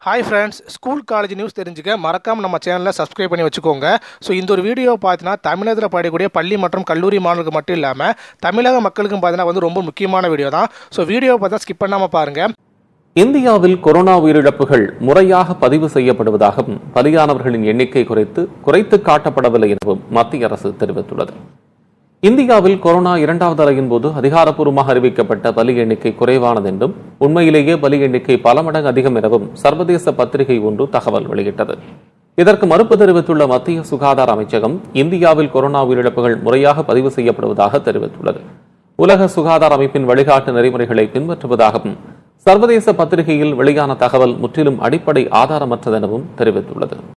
hi friends school college news தெரிஞ்சுக்க மறக்காம நம்ம சேனலை சப்ஸ்கிரைப் பண்ணி வச்சுக்கோங்க ஸோ இந்த ஒரு வீடியோ பார்த்தீங்கன்னா தமிழகத்தில் படிக்கக்கூடிய பள்ளி மற்றும் கல்லூரி மாணவர்களுக்கு மட்டும் இல்லாமல் தமிழக மக்களுக்கும் பார்த்தீங்கன்னா வந்து ரொம்ப முக்கியமான வீடியோ தான் ஸோ வீடியோ பார்த்தா ஸ்கிப் பண்ணாமல் பாருங்கள் இந்தியாவில் கொரோனா உயிரிழப்புகள் முறையாக பதிவு செய்யப்படுவதாகவும் பலியானவர்களின் எண்ணிக்கை குறித்து குறைத்து காட்டப்படவில்லை எனவும் மத்திய அரசு தெரிவித்துள்ளது இந்தியாவில் கொரோனா இரண்டாவது அலையின் போது அதிகாரப்பூர்வமாக அறிவிக்கப்பட்ட பலி எண்ணிக்கை குறைவானது என்றும் உண்மையிலேயே பலி எண்ணிக்கை பல மடங்கு அதிகம் எனவும் சர்வதேச பத்திரிகை ஒன்று தகவல் வெளியிட்டது இதற்கு மறுப்பு தெரிவித்துள்ள மத்திய சுகாதார அமைச்சகம் இந்தியாவில் கொரோனா உயிரிழப்புகள் முறையாக பதிவு செய்யப்படுவதாக தெரிவித்துள்ளது உலக சுகாதார அமைப்பின் வழிகாட்டு நெறிமுறைகளை பின்பற்றுவதாகவும் சர்வதேச பத்திரிகையில் வெளியான தகவல் முற்றிலும் அடிப்படை ஆதாரமற்றதெனவும் தெரிவித்துள்ளது